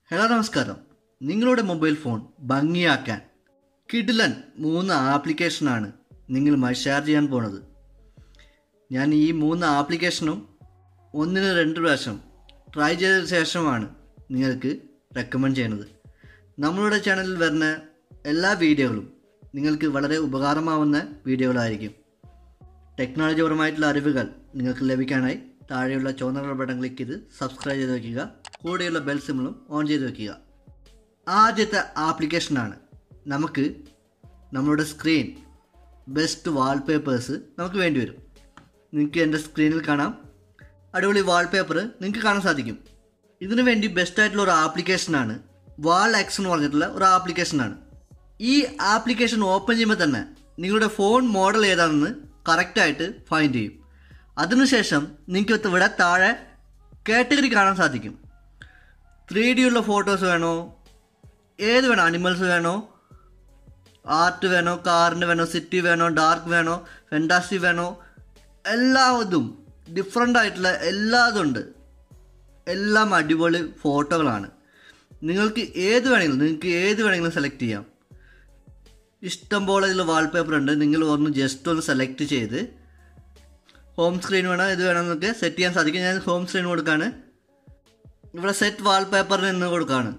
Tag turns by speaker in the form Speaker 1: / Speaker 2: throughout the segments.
Speaker 1: hello നമസ്കാരം നിങ്ങളുടെ mobile phone ഭംഗിയാക്കാൻ കിഡിലൻ മൂന്ന് ആപ്ലിക്കേഷനാണ് നിങ്ങളുമായി ഷെയർ ചെയ്യാൻ പോണത് ഞാൻ ഈ മൂന്ന് ആപ്ലിക്കേഷനും ഒന്നിന് രണ്ട് പ്രാവശ്യം ട്രൈ ചെയ്ത ശേഷമാണ് നിങ്ങൾക്ക് റെക്കമെൻഡ് ചെയ്യുന്നത് നമ്മളുടെ ചാനലിൽ വരുന്ന എല്ലാ വീഡിയോകളും നിങ്ങൾക്ക് വളരെ ഉപകാരമാവുന്ന വീഡിയോകളായിരിക്കും ടെക്നോളജിപരമായിട്ടുള്ള അറിവുകൾ നിങ്ങൾക്ക് ലഭിക്കാനായി താഴെയുള്ള ചുവന്ന ബട്ടൺ ക്ലിക്ക് ചെയ്ത് സബ്സ്ക്രൈബ് ചെയ്ത് വയ്ക്കുക കൂടെയുള്ള ബെൽ സിമ്പിളും ഓൺ ചെയ്ത് വയ്ക്കുക ആദ്യത്തെ ആപ്ലിക്കേഷനാണ് നമുക്ക് നമ്മളുടെ സ്ക്രീൻ ബെസ്റ്റ് വാൾപേപ്പേഴ്സ് നമുക്ക് വേണ്ടി വരും നിങ്ങൾക്ക് എൻ്റെ സ്ക്രീനിൽ കാണാം അടിപൊളി വാൾപേപ്പർ നിങ്ങൾക്ക് കാണാൻ സാധിക്കും ഇതിനു വേണ്ടി ബെസ്റ്റ് ആയിട്ടുള്ള ഒരു ആപ്ലിക്കേഷനാണ് വാൾ എക്സ് എന്ന് പറഞ്ഞിട്ടുള്ള ഒരു ആപ്ലിക്കേഷനാണ് ഈ ആപ്ലിക്കേഷൻ ഓപ്പൺ ചെയ്യുമ്പോൾ തന്നെ നിങ്ങളുടെ ഫോൺ മോഡൽ ഏതാണെന്ന് കറക്റ്റായിട്ട് ഫൈൻഡ് ചെയ്യും അതിനുശേഷം നിങ്ങൾക്ക് ഇവിടെ താഴെ കാറ്റഗറി കാണാൻ സാധിക്കും ത്രീ ഡി ഉള്ള ഫോട്ടോസ് വേണോ ഏത് വേണോ അനിമൽസ് വേണോ ആർട്ട് വേണോ കാറിൻ്റെ വേണോ സിറ്റി വേണോ ഡാർക്ക് വേണോ ഫെൻറ്റാസി വേണോ എല്ലാതും ഡിഫറെൻ്റ് ആയിട്ടുള്ള എല്ലാതും ഉണ്ട് എല്ലാം അടിപൊളി ഫോട്ടോകളാണ് നിങ്ങൾക്ക് ഏത് വേണമെങ്കിലും നിങ്ങൾക്ക് ഏത് വേണമെങ്കിലും സെലക്ട് ചെയ്യാം ഇഷ്ടം പോലെ ഇതിൽ വാൾപേപ്പർ ഉണ്ട് നിങ്ങൾ ഒന്ന് ജസ്റ്റ് ഒന്ന് സെലക്ട് ചെയ്ത് ഹോം സ്ക്രീൻ വേണോ ഇത് വേണമെന്നൊക്കെ സെറ്റ് ചെയ്യാൻ സാധിക്കും ഞാൻ ഹോം സ്ക്രീൻ കൊടുക്കാണ് ഇവിടെ സെറ്റ് വാൾപേപ്പറിന് നിന്ന് കൊടുക്കാണ്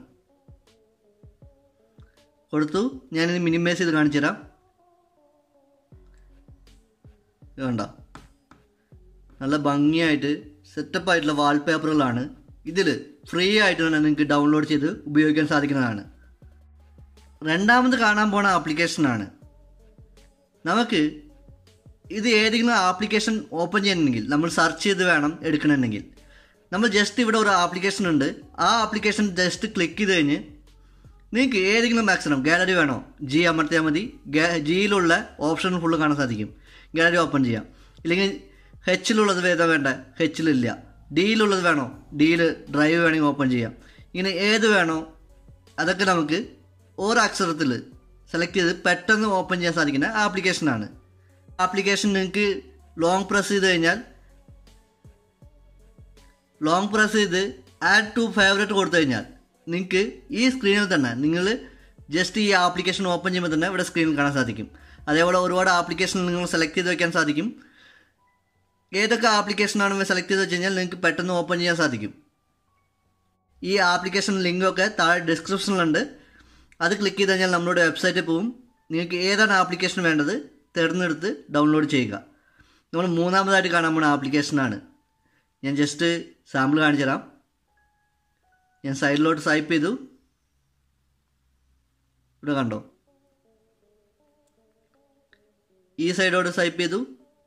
Speaker 1: കൊടുത്തു ഞാനിത് മിനിമൈസ് ചെയ്ത് കാണിച്ചു തരാം ഇത് കണ്ട നല്ല ഭംഗിയായിട്ട് സെറ്റപ്പ് ആയിട്ടുള്ള വാൾപേപ്പറുകളാണ് ഇതിൽ ഫ്രീ ആയിട്ട് തന്നെ നിങ്ങൾക്ക് ഡൗൺലോഡ് ചെയ്ത് ഉപയോഗിക്കാൻ സാധിക്കുന്നതാണ് രണ്ടാമത് കാണാൻ പോണ ആപ്ലിക്കേഷനാണ് നമുക്ക് ഇത് ഏതെങ്കിലും ആപ്ലിക്കേഷൻ ഓപ്പൺ ചെയ്യണമെങ്കിൽ നമ്മൾ സെർച്ച് ചെയ്ത് വേണം എടുക്കണമെങ്കിൽ നമ്മൾ ജസ്റ്റ് ഇവിടെ ഒരു ആപ്ലിക്കേഷൻ ഉണ്ട് ആ ആപ്ലിക്കേഷൻ ജസ്റ്റ് ക്ലിക്ക് ചെയ്ത് കഴിഞ്ഞ് നിങ്ങൾക്ക് ഏതെങ്കിലും മാക്സിമം ഗാലറി വേണോ ജി അമർത്തിയാൽ മതി ജിയിലുള്ള ഓപ്ഷൻ ഫുള്ള് കാണാൻ സാധിക്കും ഗാലറി ഓപ്പൺ ചെയ്യാം ഇല്ലെങ്കിൽ ഹെച്ചിലുള്ളത് ഏതാ വേണ്ട ഹെച്ചിലില്ല ഡിയിലുള്ളത് വേണോ ഡിയിൽ ഡ്രൈവ് വേണമെങ്കിൽ ഓപ്പൺ ചെയ്യാം ഇങ്ങനെ ഏത് വേണോ അതൊക്കെ നമുക്ക് ഓരോ അക്ഷരത്തിൽ സെലക്ട് ചെയ്ത് പെട്ടെന്ന് ഓപ്പൺ ചെയ്യാൻ സാധിക്കുന്ന ആപ്ലിക്കേഷനാണ് ആപ്ലിക്കേഷൻ നിങ്ങൾക്ക് ലോങ് പ്രസ് ചെയ്ത് കഴിഞ്ഞാൽ ലോങ് പ്രസ് ചെയ്ത് ആഡ് ടു ഫേവറേറ്റ് കൊടുത്തു കഴിഞ്ഞാൽ നിങ്ങൾക്ക് ഈ സ്ക്രീനിൽ തന്നെ നിങ്ങൾ ജസ്റ്റ് ഈ ആപ്ലിക്കേഷൻ ഓപ്പൺ ചെയ്യുമ്പോൾ തന്നെ ഇവിടെ സ്ക്രീനിൽ കാണാൻ സാധിക്കും അതേപോലെ ഒരുപാട് ആപ്ലിക്കേഷൻ നിങ്ങൾ സെലക്ട് ചെയ്ത് വെക്കാൻ സാധിക്കും ഏതൊക്കെ ആപ്ലിക്കേഷനാണ് സെലക്ട് ചെയ്ത് വെച്ച് കഴിഞ്ഞാൽ നിങ്ങൾക്ക് പെട്ടെന്ന് ഓപ്പൺ ചെയ്യാൻ സാധിക്കും ഈ ആപ്ലിക്കേഷൻ ലിങ്കൊക്കെ താഴെ ഡിസ്ക്രിപ്ഷനിലുണ്ട് അത് ക്ലിക്ക് ചെയ്ത് കഴിഞ്ഞാൽ നമ്മുടെ വെബ്സൈറ്റിൽ പോവും നിങ്ങൾക്ക് ഏതാണ് ആപ്ലിക്കേഷൻ വേണ്ടത് തിരഞ്ഞെടുത്ത് ഡൗൺലോഡ് ചെയ്യുക നമ്മൾ മൂന്നാമതായിട്ട് കാണാൻ പോകുന്ന ആപ്ലിക്കേഷനാണ് ഞാൻ ജസ്റ്റ് സാമ്പിൾ കാണിച്ചു തരാം ഞാൻ സൈഡിലോട്ട് സ്വൈപ്പ് ചെയ്തു ഇവിടെ കണ്ടോ ഈ സൈഡോട്ട് സ്വൈപ്പ് ചെയ്തു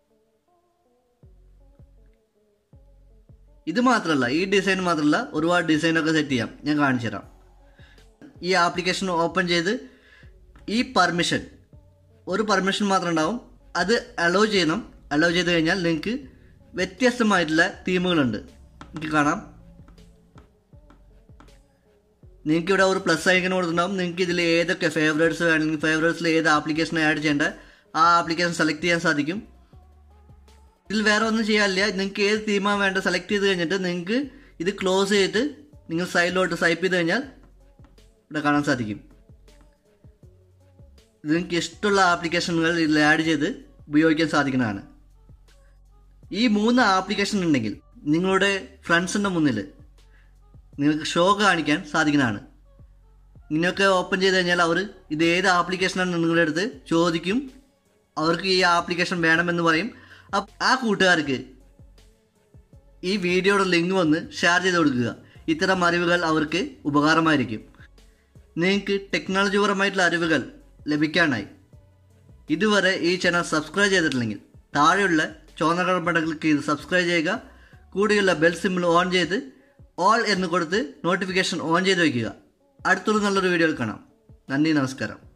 Speaker 1: ഇത് മാത്രമല്ല ഈ ഡിസൈൻ മാത്രമല്ല ഒരുപാട് ഡിസൈനൊക്കെ സെറ്റ് ചെയ്യാം ഞാൻ കാണിച്ചു തരാം ഈ ആപ്ലിക്കേഷൻ ഓപ്പൺ ചെയ്ത് ഈ പെർമിഷൻ ഒരു പെർമിഷൻ മാത്രം ഉണ്ടാവും അത് അലോ ചെയ്യണം അലോ ചെയ്ത് കഴിഞ്ഞാൽ നിങ്ങൾക്ക് വ്യത്യസ്തമായിട്ടുള്ള തീമുകളുണ്ട് നിങ്ങൾക്ക് കാണാം നിങ്ങൾക്ക് ഇവിടെ ഒരു പ്ലസ് ഐക്കൺ കൊടുത്തിട്ടുണ്ടാവും നിങ്ങൾക്ക് ഇതിൽ ഏതൊക്കെ ഫേവറേറ്റ്സ് വേണമെങ്കിൽ ഫേവറേറ്റ്സിൽ ഏത് ആപ്ലിക്കേഷൻ ആഡ് ചെയ്യേണ്ട ആ ആപ്ലിക്കേഷൻ സെലക്ട് ചെയ്യാൻ സാധിക്കും ഇതിൽ വേറെ ഒന്നും ചെയ്യാനില്ല നിങ്ങൾക്ക് ഏത് തീമാണ് വേണ്ട സെലക്ട് ചെയ്ത് കഴിഞ്ഞിട്ട് നിങ്ങൾക്ക് ഇത് ക്ലോസ് ചെയ്തിട്ട് നിങ്ങൾ സൈഡിലോട്ട് സ്വൈപ്പ് ചെയ്ത് കഴിഞ്ഞാൽ ഇവിടെ കാണാൻ സാധിക്കും ഇത് നിങ്ങൾക്ക് ഇഷ്ടമുള്ള ആപ്ലിക്കേഷനുകൾ ഇതിൽ ആഡ് ചെയ്ത് ഉപയോഗിക്കാൻ സാധിക്കുന്നതാണ് ഈ മൂന്ന് ആപ്ലിക്കേഷൻ ഉണ്ടെങ്കിൽ നിങ്ങളുടെ ഫ്രണ്ട്സിൻ്റെ മുന്നിൽ നിങ്ങൾക്ക് ഷോ കാണിക്കാൻ സാധിക്കുന്നതാണ് ഇങ്ങനെയൊക്കെ ഓപ്പൺ ചെയ്ത് കഴിഞ്ഞാൽ അവർ ഇത് ഏത് ആപ്ലിക്കേഷനാണ് നിങ്ങളുടെ അടുത്ത് ചോദിക്കും അവർക്ക് ഈ ആപ്ലിക്കേഷൻ വേണമെന്ന് പറയും അപ്പ് ആ കൂട്ടുകാർക്ക് ഈ വീഡിയോയുടെ ലിങ്ക് വന്ന് ഷെയർ ചെയ്ത് കൊടുക്കുക ഇത്തരം അറിവുകൾ അവർക്ക് ഉപകാരമായിരിക്കും നിങ്ങൾക്ക് ടെക്നോളജിപരമായിട്ടുള്ള അറിവുകൾ ലഭിക്കാനായി ഇതുവരെ ഈ ചാനൽ സബ്സ്ക്രൈബ് ചെയ്തിട്ടില്ലെങ്കിൽ താഴെയുള്ള ചുവന്ന ബട്ടൺ ക്ലിക്ക് ചെയ്ത് സബ്സ്ക്രൈബ് ചെയ്യുക കൂടെയുള്ള ബെൽ സിമ്പിൾ ഓൺ ചെയ്ത് ഓൾ എന്ന് കൊടുത്ത് നോട്ടിഫിക്കേഷൻ ഓൺ ചെയ്ത് വയ്ക്കുക അടുത്തൊരു നല്ലൊരു വീഡിയോയിൽ കാണാം നന്ദി നമസ്കാരം